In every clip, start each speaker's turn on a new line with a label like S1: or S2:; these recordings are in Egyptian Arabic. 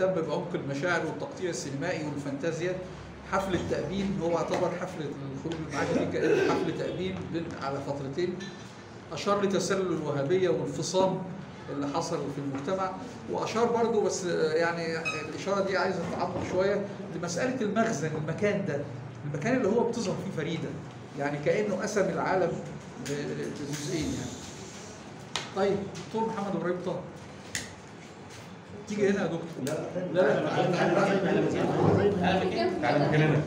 S1: اهتم بعمق المشاعر والتقطيع السينمائي والفانتازيا حفل التأبين هو اعتبر حفل الخروج المعاهد دي كأنه حفل تأبين بين- على فترتين أشار لتسلل الوهابية والانفصام اللي حصل في المجتمع وأشار برضو بس يعني الإشارة دي عايزة تتعمق شوية لمسألة المخزن المكان ده المكان اللي هو بتظهر فيه فريدة يعني كأنه قسم العالم ل- لجزئين يعني طيب دكتور محمد ابراهيم طه تيجي هنا يا دكتور
S2: لا
S1: لا لا
S2: تعالى مكاننا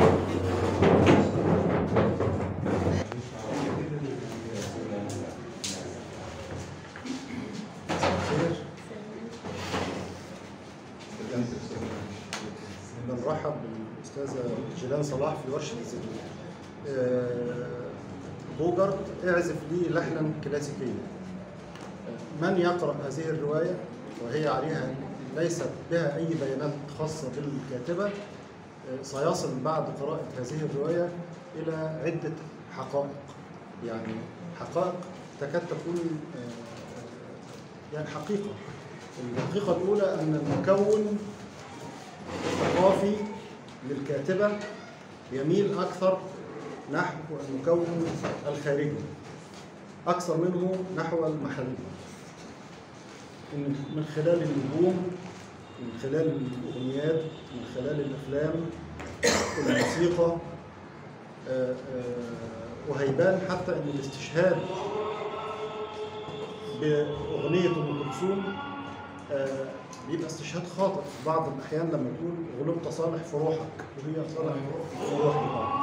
S3: بنرحب بالاستاذه جيلان صلاح في ورشه الزيتون. آه، بوجارت اعزف لي لحنا كلاسيكيا. آه، من يقرا هذه الروايه وهي عليها ليست بها اي بيانات خاصه بالكاتبه آه، سيصل بعد قراءه هذه الروايه الى عده حقائق. يعني حقائق تكاد تكون آه، يعني حقيقه. الحقيقه الاولى ان المكون الثقافي للكاتبة يميل أكثر نحو المكون الخارجي أكثر منه نحو المحلي من من خلال النجوم من خلال الأغنيات من خلال الأفلام الموسيقى آه، آه، وهيبان حتى أن الاستشهاد بأغنية أم كلثوم آه، بيبقى استشهاد خاطئ في بعض الأحيان لما يقول غلبت صالح في روحك وهي صالح في روحي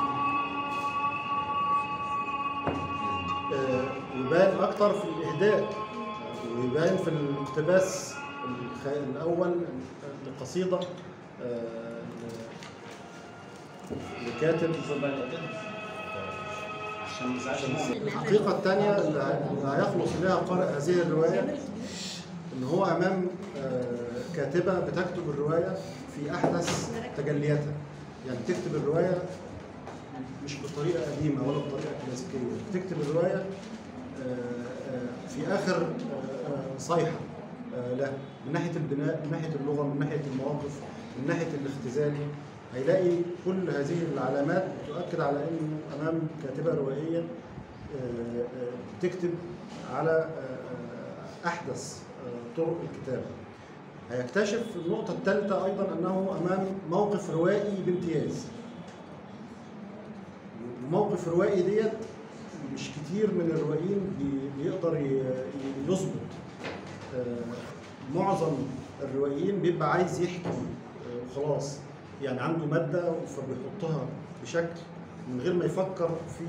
S3: آه، يبان أكتر في الإهداء ويبان في الاقتباس الخ- الأول لقصيدة آه، لكاتب الحقيقة الثانية اللي اللي هيخلص إليها قارئ هذه الرواية ان هو امام آه، كاتبه بتكتب الروايه في احدث تجلياتها يعني بتكتب الروايه مش بطريقه قديمه ولا بطريقه كلاسيكيه بتكتب الروايه آه، آه، في اخر آه، آه، صيحه آه، له من ناحيه البناء من ناحيه اللغه من ناحيه المواقف من ناحيه الاختزال هيلاقي كل هذه العلامات تؤكد على انه امام كاتبه روائيه آه، آه، بتكتب على آه، آه، احدث آه، طرق الكتابه. هيكتشف النقطه الثالثه ايضا انه امام موقف روائي بامتياز. الموقف الروائي ديت مش كتير من الروائيين بي- بيقدر ي- يظبط آه، معظم الروائيين بيبقى عايز يحكي آه، وخلاص يعني عنده ماده فبيحطها بشكل من غير ما يفكر في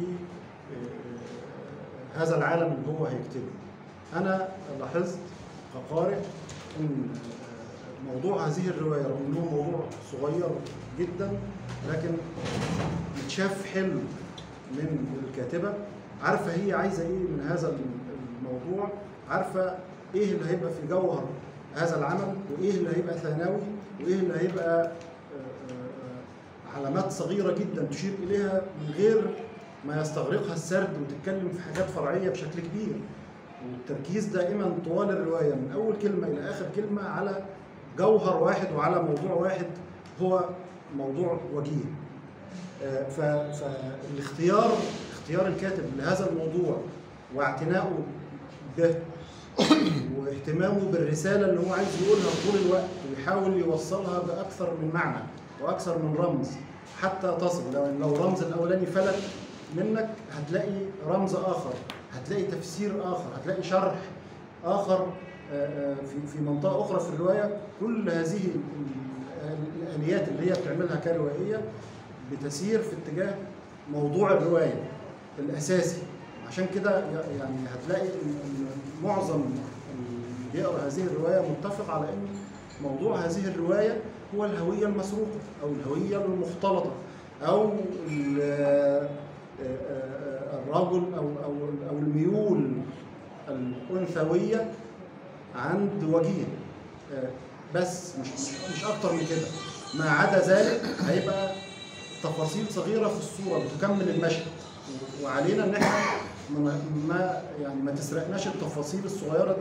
S3: آه، آه، هذا العالم اللي هو هيكتبه انا لاحظت كقارئ ان آه، موضوع هذه الروايه رغم انه موضوع صغير جدا لكن متشاف حلو من الكاتبه عارفه هي عايزه ايه من هذا الموضوع عارفه ايه اللي هيبقى في جوهر هذا العمل وايه اللي هيبقى ثانوي وايه اللي هيبقى آه، آه، علامات صغيره جدا تشير اليها من غير ما يستغرقها السرد وتتكلم في حاجات فرعيه بشكل كبير والتركيز دائما طوال الروايه من اول كلمه الى اخر كلمه على جوهر واحد وعلى موضوع واحد هو موضوع وجيه آه، ف- فالاختيار اختيار الكاتب لهذا الموضوع واعتنائه به واهتمامه بالرساله اللي هو عايز يقولها طول الوقت ويحاول يوصلها باكثر من معنى واكثر من رمز حتى تصل لو لو الرمز الاولاني فلت منك هتلاقي رمز اخر هتلاقي تفسير اخر هتلاقي شرح اخر آه، آه، في في منطقه اخرى في الروايه كل هذه ال- ال- الاليات اللي هي بتعملها كروائيه بتسير في اتجاه موضوع الروايه الاساسي عشان كده ي- يعني هتلاقي ان إن معظم اللي بيقرا هذه الروايه متفق على ان موضوع هذه الروايه هو الهويه المسروقه او الهويه المختلطه او ال- آه، آه، الرجل او او او الميول الانثويه عند وجيه آه، بس مش مش اكتر من كده ما عدا ذلك هيبقى تفاصيل صغيره في الصوره بتكمل المشهد وعلينا ان احنا ما- ما يعني ما تسرقناش التفاصيل الصغيره ديت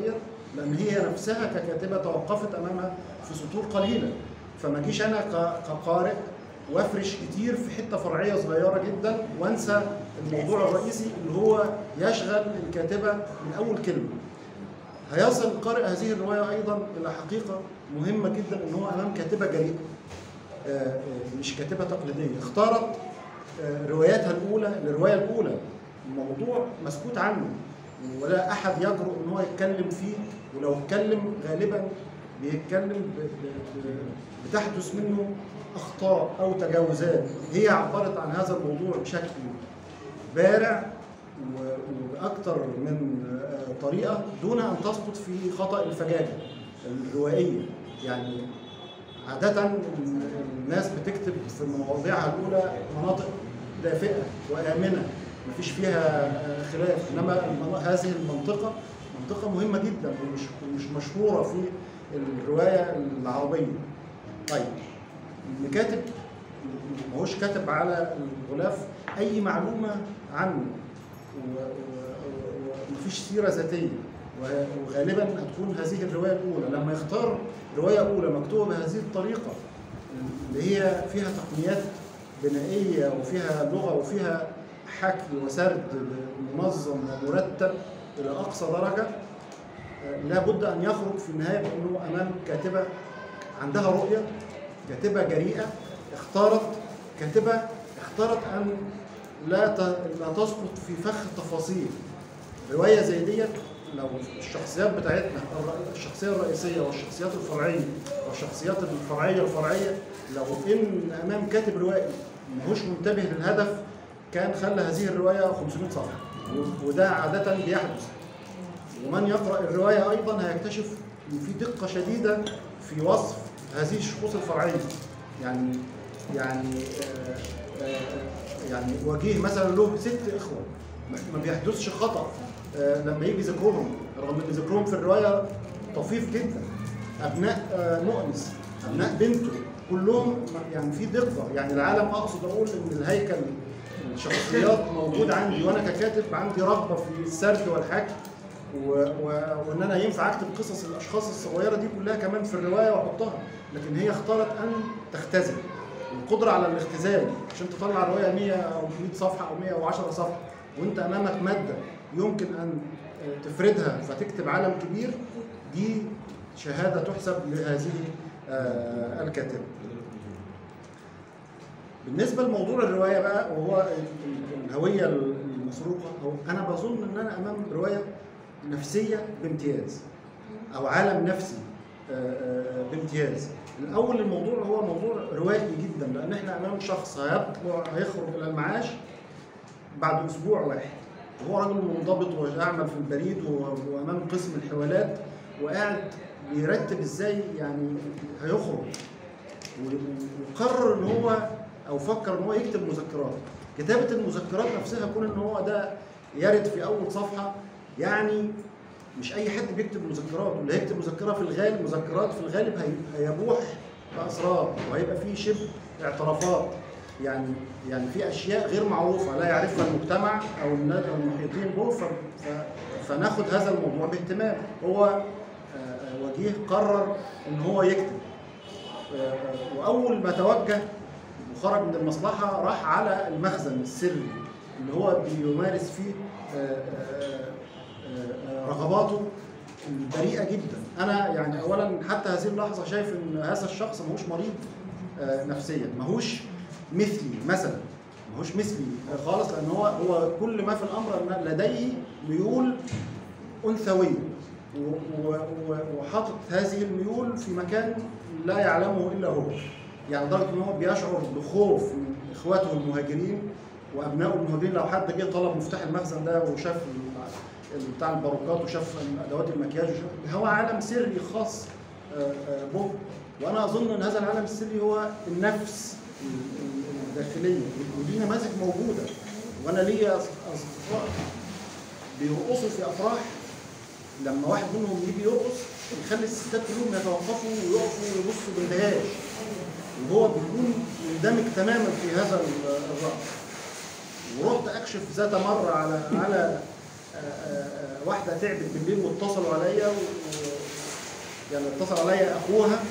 S3: لان هي نفسها ككاتبه توقفت امامها في سطور قليله فما جيش انا ك- كقارئ وافرش كتير في حته فرعيه صغيره جدا وانسى الموضوع الرئيسي اللي هو يشغل الكاتبه من اول كلمه هيصل قارئ هذه الروايه ايضا الى حقيقه مهمه جدا ان هو امام كاتبه جريئه آه، آه، مش كاتبه تقليديه اختارت آه، رواياتها الاولى الروايه الاولى موضوع مسكوت عنه ولا احد يجرؤ ان هو يتكلم فيه ولو اتكلم غالبا بيتكلم ب- ب- ب- بتحدث منه اخطاء او تجاوزات هي عبرت عن هذا الموضوع بشكل بارع و- وباكثر من آه، طريقه دون ان تسقط في خطا الفجاجه الروائيه يعني عادة الناس بتكتب في مواضيعها الأولى مناطق دافئة وآمنة مفيش فيها آه، خلاف إنما المنا- هذه المنطقة منطقة مهمة جدا ومش ومش مشهورة في الرواية العربية. طيب الكاتب ما هوش كاتب على الغلاف أي معلومة عنه و- و- و- ومفيش سيرة ذاتية و- وغالبا هتكون هذه الرواية الأولى لما يختار رواية أولى مكتوبة بهذه الطريقة اللي هي فيها تقنيات بنائية وفيها لغة وفيها حكي وسرد منظم ومرتب إلى أقصى درجة آه، لابد أن يخرج في النهاية بأنه أمام كاتبة عندها رؤية كاتبة جريئة اختارت كاتبة اختارت أن لا ت- لا تسقط في فخ التفاصيل رواية زي ديت لو الشخصيات بتاعتنا الر- الشخصية الرئيسية والشخصيات الفرعية والشخصيات الفرعية الفرعية لو إن أمام كاتب روائي ماهوش منتبه للهدف كان خلى هذه الرواية 500 صفحة و- وده عادة بيحدث ومن يقرأ الرواية أيضا هيكتشف إن في دقة شديدة في وصف هذه الشخوص الفرعية يعني يعني آه، آه، يعني وجيه مثلا له ست إخوة ما- ما بيحدثش خطأ آه، لما يجي ذكرهم رغم ان ذكرهم في الروايه طفيف جدا ابناء آه، مؤنس ابناء بنته كلهم يعني في دقه يعني العالم اقصد اقول ان الهيكل الشخصيات موجود عندي وانا ككاتب عندي رغبه في السرد والحكي و... و... وان انا ينفع اكتب قصص الاشخاص الصغيره دي كلها كمان في الروايه واحطها لكن هي اختارت ان تختزل القدره على الاختزال عشان تطلع روايه 100 او 100 صفحه او 110 صفحه وانت امامك ماده يمكن ان تفردها فتكتب عالم كبير دي شهاده تحسب لهذه آه، الكاتبه بالنسبه لموضوع الروايه بقى وهو ال- ال- الهويه المسروقه هو انا بظن ان انا امام روايه نفسيه بامتياز او عالم نفسي آه، آه، بامتياز الاول الموضوع هو موضوع روائي جدا لان احنا امام شخص هيطلع هيخرج الى المعاش بعد اسبوع واحد وهو راجل منضبط ويعمل في البريد و- وامام قسم الحوالات وقاعد بيرتب ازاي يعني هيخرج و- وقرر ان هو او فكر ان هو يكتب مذكرات كتابه المذكرات نفسها كون ان هو ده يرد في اول صفحه يعني مش اي حد بيكتب مذكرات واللي هيكتب مذكره في الغالب مذكرات في الغالب هي- هيبوح باسرار وهيبقى فيه شبه اعترافات يعني يعني في اشياء غير معروفه لا يعرفها المجتمع او الناس المحيطين به ف- ف- فناخد هذا الموضوع باهتمام هو آه، آه، وجيه قرر ان هو يكتب آه، واول ما توجه وخرج من المصلحه راح على المخزن السري اللي هو بيمارس فيه آه، آه، آه، رغباته البريئه جدا انا يعني اولا حتى هذه اللحظه شايف ان هذا الشخص ماهوش مريض آه، نفسيا ماهوش مثلي مثلا ماهوش مثلي خالص لان هو هو كل ما في الامر ان لديه ميول انثويه و- و- و- وحاطط هذه الميول في مكان لا يعلمه الا هو يعني لدرجه ان هو بيشعر بخوف من اخواته المهاجرين وابنائه المهاجرين لو حد جه طلب مفتاح المخزن ده وشاف ال- بتاع الباروكات وشاف ادوات المكياج وشاف هو عالم سري خاص آه، آه، به وانا اظن ان هذا العالم السري هو النفس ال- ال- الداخليه ودي نماذج موجوده وانا ليا أص- اصدقاء بيرقصوا في افراح لما واحد منهم يجي يرقص يخلي الستات كلهم يتوقفوا ويقفوا ويبصوا باندهاش وهو بيكون مندمج تماما في هذا ال- الرقص ورحت اكشف ذات مره على على آه، آه، آه، واحده تعبت بالليل واتصلوا عليا و... و- يعني اتصل عليا اخوها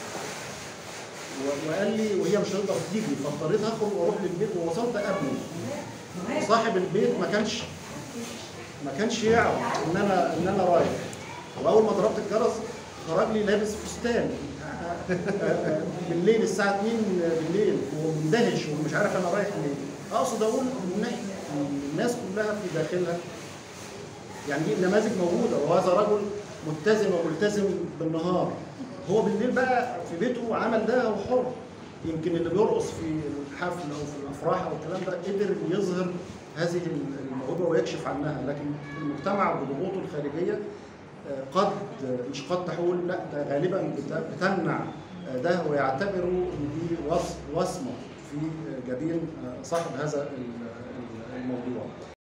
S3: و- وقال لي وهي مش هتقدر تيجي فاضطريت اخرج واروح للبيت ووصلت قبله صاحب البيت ما كانش ما كانش يعرف ان انا ان انا رايح واول ما ضربت الجرس خرج لي لابس فستان بالليل الساعه 2 بالليل ومندهش ومش عارف انا رايح ليه اقصد اقول ان إحنا- الناس كلها في داخلها يعني دي نماذج موجوده وهذا رجل متزن وملتزم بالنهار هو بالليل بقى في بيته عمل ده هو حر يمكن اللي بيرقص في الحفل او في الافراح او الكلام ده قدر يظهر هذه الموهبه ويكشف عنها لكن المجتمع بضغوطه الخارجيه آه، قد مش قد تحول لا ده غالبا بت- بتمنع آه، ده ويعتبروا ان دي وص- وصمه في جبين آه، صاحب هذا ال- ال- الموضوع